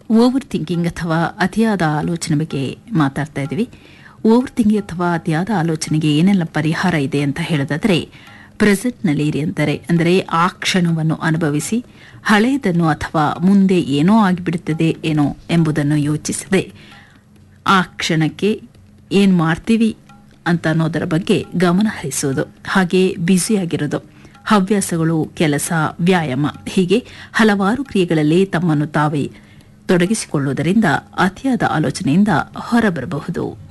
over thinking ಅಥವಾ ಅತಿಯಾದ ಆಲೋಚನೆ ಬಗ್ಗೆ ಮಾತಾಡ್ತಾ ಇದ್ದೀವಿ ಓವರ್ ಥಿಂಕಿಂಗ್ ಅಥವಾ ಅತಿಯಾದ ಆಲೋಚನೆಗೆ ಏನೆಲ್ಲ ಪರಿಹಾರ ಇದೆ ಅಂತ ಹೇಳೋದಾದ್ರೆ ಪ್ರೆಸೆಂಟ್ನಲ್ಲಿ ಇರಿ ಅಂತಾರೆ ಅಂದರೆ ಆ ಕ್ಷಣವನ್ನು ಅನುಭವಿಸಿ ಹಳೆಯದನ್ನು ಅಥವಾ ಮುಂದೆ ಏನೋ ಆಗಿಬಿಡುತ್ತದೆ ಏನೋ ಎಂಬುದನ್ನು ಯೋಚಿಸದೆ ಆ ಕ್ಷಣಕ್ಕೆ ಏನು ಮಾಡ್ತೀವಿ ಅಂತ ಅನ್ನೋದರ ಬಗ್ಗೆ ಗಮನ ಹರಿಸೋದು ಹಾಗೆ ಬ್ಯುಸಿಯಾಗಿರೋದು ಹವ್ಯಾಸಗಳು ಕೆಲಸ ವ್ಯಾಯಾಮ ಹೀಗೆ ಹಲವಾರು ಕ್ರಿಯೆಗಳಲ್ಲಿ ತಮ್ಮನ್ನು ತಾವೇ ತೊಡಗಿಸಿಕೊಳ್ಳುವುದರಿಂದ ಅತಿಯಾದ ಆಲೋಚನೆಯಿಂದ ಹೊರಬರಬಹುದು